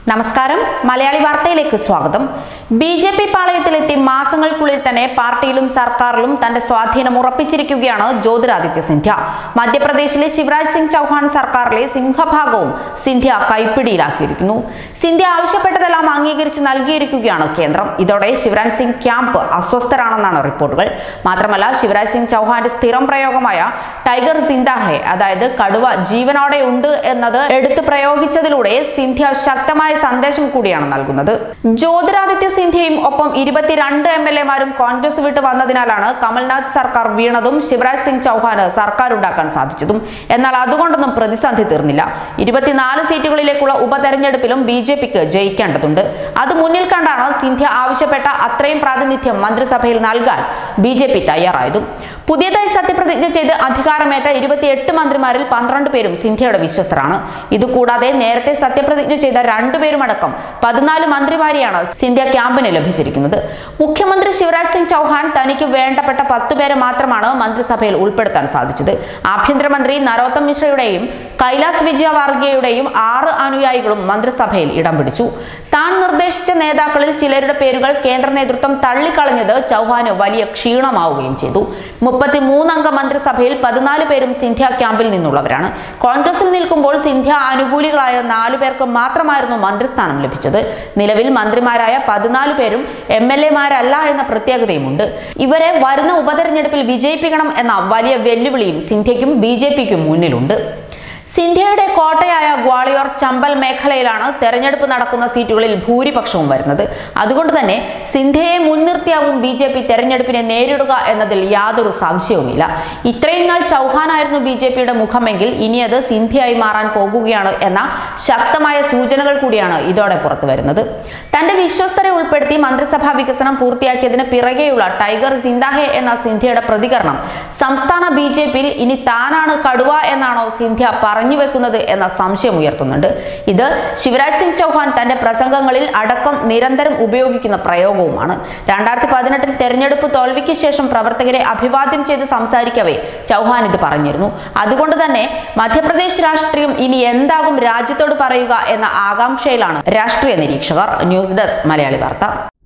നമസ്കാരം മലയാളി വാർത്തയിലേക്ക് സ്വാഗതം ബി ജെ പി പാളയത്തിലെത്തി മാസങ്ങൾക്കുള്ളിൽ തന്നെ പാർട്ടിയിലും സർക്കാരിലും തന്റെ സ്വാധീനം ഉറപ്പിച്ചിരിക്കുകയാണ് ജ്യോതിരാദിത്യ സിന്ധ്യ മധ്യപ്രദേശിലെ ശിവരാജ് സിംഗ് ചൗഹാൻ സർക്കാരിലെ സിംഹഭാഗവും സിന്ധ്യ കൈപ്പിടിയിലാക്കിയിരിക്കുന്നു സിന്ധ്യ ആവശ്യപ്പെട്ടതെല്ലാം അംഗീകരിച്ച് നൽകിയിരിക്കുകയാണ് കേന്ദ്രം ഇതോടെ ശിവരാജ് സിംഗ് ക്യാമ്പ് അസ്വസ്ഥരാണെന്നാണ് റിപ്പോർട്ടുകൾ മാത്രമല്ല ശിവരാജ് സിംഗ് ചൗഹാന്റെ സ്ഥിരം പ്രയോഗമായ ടൈഗർ സിന്ദാഹെ അതായത് കടുവ ജീവനോടെ ഉണ്ട് എന്നത് എടുത്തു പ്രയോഗിച്ചതിലൂടെ സിന്ധ്യ ശക്തമായ സന്ദേശം കൂടിയാണ് നൽകുന്നത് ജ്യോതിരാദിത്യ സിന്ധ്യയും ഒപ്പം ഇരുപത്തിരണ്ട് എം എൽ എമാരും കോൺഗ്രസ് വിട്ട് വന്നതിനാലാണ് കമൽനാഥ് സർക്കാർ വീണതും ശിവരാജ് സിംഗ് ചൗഹാന് സർക്കാർ ഉണ്ടാക്കാൻ സാധിച്ചതും എന്നാൽ അതുകൊണ്ടൊന്നും പ്രതിസന്ധി തീർന്നില്ല ഇരുപത്തിനാല് സീറ്റുകളിലേക്കുള്ള ഉപതെരഞ്ഞെടുപ്പിലും ബി ജെ പിക്ക് ജയിക്കേണ്ടതുണ്ട് അത് മുന്നിൽ കണ്ടാണ് സിന്ധ്യ ആവശ്യപ്പെട്ട അത്രയും പ്രാതിനിധ്യം മന്ത്രിസഭയിൽ നൽകാൻ ബി ജെ പി തയ്യാറായതും പുതിയതായി സത്യപ്രതിജ്ഞ ചെയ്ത് അധികാരമേറ്റ ഇരുപത്തിയെട്ട് മന്ത്രിമാരിൽ പന്ത്രണ്ട് പേരും സിന്ധ്യയുടെ വിശ്വസ്തരാണ് ഇതുകൂടാതെ നേരത്തെ സത്യപ്രതിജ്ഞ ചെയ്ത രണ്ടുപേരും അടക്കം പതിനാല് മന്ത്രിമാരെയാണ് സിന്ധ്യ ക്യാമ്പിന് ലഭിച്ചിരിക്കുന്നത് മുഖ്യമന്ത്രി ശിവരാജ് സിംഗ് ചൗഹാൻ തനിക്ക് വേണ്ടപ്പെട്ട പത്തു പേരെ മാത്രമാണ് മന്ത്രിസഭയിൽ ഉൾപ്പെടുത്താൻ സാധിച്ചത് ആഭ്യന്തരമന്ത്രി നരോത്തം മിശ്രയുടെയും കൈലാസ് വിജയവാർഗിയയുടെയും ആറ് അനുയായികളും മന്ത്രിസഭയിൽ ഇടം പിടിച്ചു താൻ നിർദ്ദേശിച്ച നേതാക്കളിൽ ചിലരുടെ പേരുകൾ കേന്ദ്ര നേതൃത്വം തള്ളിക്കളഞ്ഞത് ചൗഹാന് വലിയ ക്ഷീണമാവുകയും ചെയ്തു മുപ്പത്തി മൂന്നംഗ മന്ത്രിസഭയിൽ പതിനാല് പേരും സിന്ധ്യ ക്യാമ്പിൽ നിന്നുള്ളവരാണ് കോൺഗ്രസിൽ നിൽക്കുമ്പോൾ സിന്ധ്യ അനുകൂലികളായ നാലു പേർക്ക് മാത്രമായിരുന്നു മന്ത്രിസ്ഥാനം ലഭിച്ചത് നിലവിൽ മന്ത്രിമാരായ പതിനാല് പേരും എം എൽ എമാരല്ല എന്ന പ്രത്യേകതയുമുണ്ട് ഇവരെ വരുന്ന ഉപതെരഞ്ഞെടുപ്പിൽ വിജയിപ്പിക്കണം എന്ന വലിയ വെല്ലുവിളിയും സിന്ധ്യയ്ക്കും ബി ജെ പിക്കും മുന്നിലുണ്ട് സിന്ധ്യയുടെ കോട്ടയായ ഗ്വാളിയോർ ചമ്പൽ മേഖലയിലാണ് തെരഞ്ഞെടുപ്പ് നടക്കുന്ന സീറ്റുകളിൽ ഭൂരിപക്ഷവും വരുന്നത് അതുകൊണ്ട് തന്നെ സിന്ധ്യയെ മുൻനിർത്തിയാവും ബി ജെ പി തെരഞ്ഞെടുപ്പിനെ നേരിടുക എന്നതിൽ യാതൊരു സംശയവുമില്ല ഇത്രയും നാൾ ചൗഹാനായിരുന്നു ബി ജെ പിയുടെ മുഖമെങ്കിൽ ഇനി അത് സിന്ധ്യയായി മാറാൻ പോകുകയാണ് എന്ന ശക്തമായ സൂചനകൾ കൂടിയാണ് ഇതോടെ പുറത്തു വരുന്നത് തന്റെ വിശ്വസ്തരെ ഉൾപ്പെടുത്തി മന്ത്രിസഭാ വികസനം പൂർത്തിയാക്കിയതിന് പിറകെയുള്ള ടൈഗർ സിന്ദാഹെ എന്ന സിന്ധ്യയുടെ പ്രതികരണം സംസ്ഥാന ബി ജെ പിയിൽ ഇനി താനാണ് കടുവ എന്നാണോ സിന്ധ്യ പറഞ്ഞു വെക്കുന്നത് എന്ന സംശയം ഉയർത്തുന്നുണ്ട് ഇത് ശിവരാജ് സിംഗ് ചൗഹാൻ തന്റെ പ്രസംഗങ്ങളിൽ അടക്കം നിരന്തരം ഉപയോഗിക്കുന്ന പ്രയോഗവുമാണ് രണ്ടായിരത്തി പതിനെട്ടിൽ തെരഞ്ഞെടുപ്പ് തോൽവിക്ക് ശേഷം പ്രവർത്തകരെ അഭിവാദ്യം ചെയ്ത് സംസാരിക്കവേ ചൗഹാൻ ഇത് പറഞ്ഞിരുന്നു അതുകൊണ്ട് തന്നെ മധ്യപ്രദേശ് രാഷ്ട്രീയം ഇനി എന്താകും രാജ്യത്തോട് പറയുക എന്ന ആകാംക്ഷയിലാണ് രാഷ്ട്രീയ നിരീക്ഷകർ ന്യൂസ് ഡെസ്ക് മലയാളി വാർത്ത